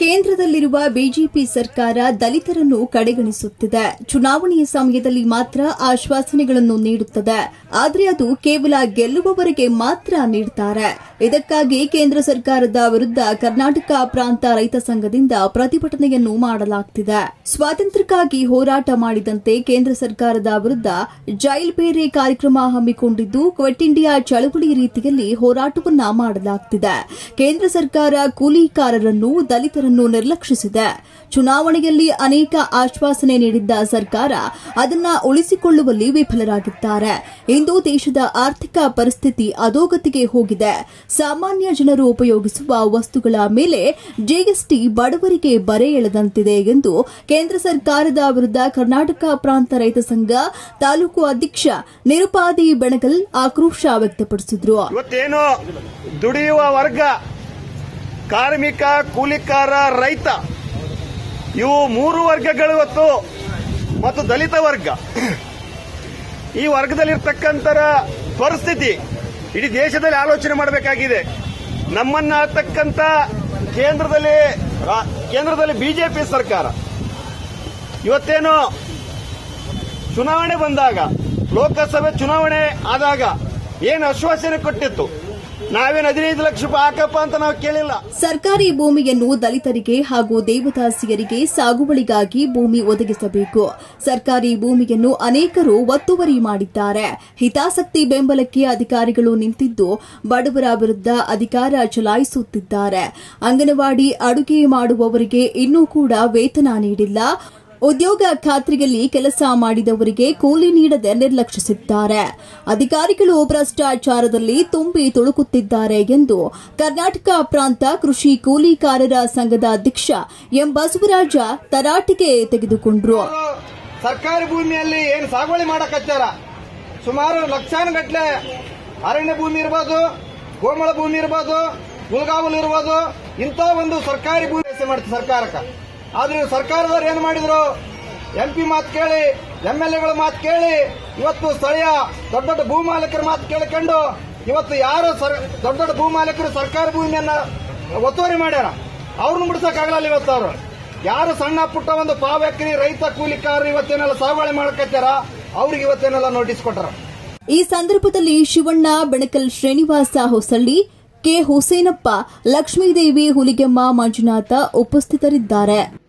ಕೇಂದ್ರದಲ್ಲಿರುವ ಬಿಜೆಪಿ ಸರ್ಕಾರ ದಲಿತರನ್ನು ಕಡೆಗಣಿಸುತ್ತಿದೆ ಚುನಾವಣೆಯ ಸಮಯದಲ್ಲಿ ಮಾತ್ರ ಆಶ್ವಾಸನೆಗಳನ್ನು ನೀಡುತ್ತದೆ ಆದರೆ ಅದು ಕೇವಲ ಗೆಲ್ಲುವವರೆಗೆ ಮಾತ್ರ ನೀಡುತ್ತಾರೆ ಇದಕ್ಕಾಗಿ ಕೇಂದ್ರ ಸರ್ಕಾರದ ವಿರುದ್ಧ ಕರ್ನಾಟಕ ಪ್ರಾಂತ ರೈತ ಸಂಘದಿಂದ ಪ್ರತಿಭಟನೆಯನ್ನು ಮಾಡಲಾಗುತ್ತಿದೆ ಸ್ವಾತಂತ್ರ್ಯಕ್ಕಾಗಿ ಹೋರಾಟ ಮಾಡಿದಂತೆ ಕೇಂದ್ರ ಸರ್ಕಾರದ ವಿರುದ್ಧ ಜೈಲ್ ಬೇರೆ ಕಾರ್ಯಕ್ರಮ ಹಮ್ಮಿಕೊಂಡಿದ್ದು ಕ್ವಿಟ್ ಇಂಡಿಯಾ ಚಳವಳಿ ರೀತಿಯಲ್ಲಿ ಹೋರಾಟವನ್ನ ಮಾಡಲಾಗುತ್ತಿದೆ ಕೇಂದ್ರ ಸರ್ಕಾರ ಕೂಲಿಕಾರರನ್ನು ದಲಿತರನ್ನು ನಿರ್ಲಕ್ಷಿಸಿದೆ ಚುನಾವಣೆಯಲ್ಲಿ ಅನೇಕ ಆಶ್ವಾಸನೆ ನೀಡಿದ್ದ ಸರ್ಕಾರ ಅದನ್ನ ಉಳಿಸಿಕೊಳ್ಳುವಲ್ಲಿ ವಿಫಲರಾಗಿದ್ದಾರೆ ಇಂದು ದೇಶದ ಆರ್ಥಿಕ ಪರಿಸ್ಥಿತಿ ಅಧೋಗತಿಗೆ ಹೋಗಿದೆ ಸಾಮಾನ್ಯ ಜನರು ಉಪಯೋಗಿಸುವ ವಸ್ತುಗಳ ಮೇಲೆ ಜಿಎಸ್ಟಿ ಬಡವರಿಗೆ ಬರೆ ಎಳೆದಂತಿದೆ ಎಂದು ಕೇಂದ್ರ ಸರ್ಕಾರದ ವಿರುದ್ಧ ಕರ್ನಾಟಕ ಪ್ರಾಂತ ರೈತ ಸಂಘ ತಾಲೂಕು ಅಧ್ಯಕ್ಷ ನಿರುಪಾದಿ ಬೆಣಗಲ್ ಆಕ್ರೋಶ ವ್ಯಕ್ತಪಡಿಸಿದ್ರು ಇವತ್ತೇನು ದುಡಿಯುವ ವರ್ಗ ಕಾರ್ಮಿಕ ಕೂಲಿಕಾರ ರೈತ ಇವು ಮೂರು ವರ್ಗಗಳು ಇವತ್ತು ಮತ್ತು ದಲಿತ ವರ್ಗ ಈ ವರ್ಗದಲ್ಲಿರ್ತಕ್ಕಂತರ ಪರಿಸ್ಥಿತಿ ಇಡೀ ದೇಶದಲ್ಲಿ ಆಲೋಚನೆ ಮಾಡಬೇಕಾಗಿದೆ ನಮ್ಮನ್ನ ಆಳ್ತಕ್ಕಂತ ಕೇಂದ್ರದಲ್ಲಿ ರಾ- ಕೇಂದ್ರದಲ್ಲಿ ಬಿಜೆಪಿ ಸರ್ಕಾರ ಇವತ್ತೇನು ಚುನಾವಣೆ ಬಂದಾಗ ಲೋಕಸಭೆ ಚುನಾವಣೆ ಆದಾಗ ಏನು ಆಶ್ವಾಸನೆ ಕೊಟ್ಟಿತ್ತು ನಾವೇನು ಹದಿನೈದು ಲಕ್ಷ ರೂಪಾಯಿ ಹಾಕಪ್ಪ ಅಂತ ನಾವು ಕೇಳಿಲ್ಲ ಸರ್ಕಾರಿ ಭೂಮಿಯನ್ನು ದಲಿತರಿಗೆ ಹಾಗೂ ದೇವದಾಸಿಯರಿಗೆ ಸಾಗುವಳಿಗಾಗಿ ಭೂಮಿ ಒದಗಿಸಬೇಕು ಸರ್ಕಾರಿ ಭೂಮಿಯನ್ನು ಅನೇಕರು ಒತ್ತುವರಿ ಮಾಡಿದ್ದಾರೆ ಹಿತಾಸಕ್ತಿ ಬೆಂಬಲಕ್ಕೆ ಅಧಿಕಾರಿಗಳು ನಿಂತಿದ್ದು ಬಡವರ ವಿರುದ್ಧ ಅಧಿಕಾರ ಚಲಾಯಿಸುತ್ತಿದ್ದಾರೆ ಅಂಗನವಾಡಿ ಅಡುಗೆ ಮಾಡುವವರಿಗೆ ಇನ್ನೂ ಕೂಡ ವೇತನ ನೀಡಿಲ್ಲ ಉದ್ಯೋಗ ಖಾತ್ರಿಯಲ್ಲಿ ಕೆಲಸ ಮಾಡಿದವರಿಗೆ ಕೂಲಿ ನೀಡದೆ ನಿರ್ಲಕ್ಷಿಸಿದ್ದಾರೆ ಅಧಿಕಾರಿಗಳು ಭ್ರಷ್ಟಾಚಾರದಲ್ಲಿ ತುಂಬಿ ತುಳುಕುತ್ತಿದ್ದಾರೆ ಎಂದು ಕರ್ನಾಟಕ ಪ್ರಾಂತ ಕೃಷಿ ಕೂಲಿಕಾರರ ಸಂಘದ ಅಧ್ಯಕ್ಷ ಎಂ ಬಸವರಾಜ ತರಾಟೆಗೆ ತೆಗೆದುಕೊಂಡ್ರು ಸರ್ಕಾರಿ ಭೂಮಿಯಲ್ಲಿ ಏನು ಸಾಗುವಳಿ ಮಾಡಕತ್ತಾರ ಸುಮಾರು ಲಕ್ಷಾನುಗಟ್ಲೆ ಅರಣ್ಯ ಭೂಮಿ ಇರ್ಬೋದು ಗೋಮಳ ಭೂಮಿ ಇರ್ಬೋದು ಹುಲ್ಗಾವಲು ಇರ್ಬೋದು ಇಂಥ ಒಂದು ಸರ್ಕಾರಿ ಭೂಮಿ ವ್ಯವಸ್ಥೆ ಮಾಡ್ತಾರೆ ಸರ್ಕಾರಕ್ಕೆ ಆದ್ರೆ ಇವ್ರು ಸರ್ಕಾರದವ್ರು ಏನು ಮಾಡಿದ್ರು ಎಂ ಪಿ ಮಾತು ಕೇಳಿ ಎಂ ಎಲ್ ಎಗಳ ಮಾತು ಕೇಳಿ ಇವತ್ತು ಸ್ಥಳೀಯ ದೊಡ್ಡ ದೊಡ್ಡ ಭೂ ಮಾಲೀಕರ ಮಾತು ಕೇಳಿಕೊಂಡು ಇವತ್ತು ಯಾರು ಸರ್- ದೊಡ್ಡ ದೊಡ್ಡ ಭೂ ಮಾಲೀಕರು ಸರ್ಕಾರಿ ಭೂಮಿಯನ್ನ ಒತ್ತುವರಿ ಮಾಡ್ಯಾರ ಅವ್ರನ್ನ ಬಿಡ್ಸಕ್ಕಾಗಲ್ಲ ಇವತ್ತು ಅವರು ಯಾರು ಸಣ್ಣ ಪುಟ್ಟ ಒಂದು ಪಾವ್ಯಕ್ರಿ ರೈತ ಕೂಲಿಕಾರರು ಇವತ್ತೇನೆಲ್ಲ ಸಾಗುವಳಿ ಮಾಡಕತ್ತಾರ ಅವ್ರಿಗೆ ಇವತ್ತೇನೆಲ್ಲ ನೋಟಿಸ್ ಕೊಟ್ಟಾರ ಈ ಸಂದರ್ಭದಲ್ಲಿ ಶಿವಣ್ಣ ಬೆಣಕಲ್ ಶ್ರೀನಿವಾಸ ಹೊಸಳ್ಳಿ ಕೆ ಹುಸೇನಪ್ಪ ಲಕ್ಷ್ಮೀದೇವಿ ಹುಲಿಗೆಮ್ಮ ಮಂಜುನಾಥ ಉಪಸ್ಥಿತರಿದ್ದಾರೆ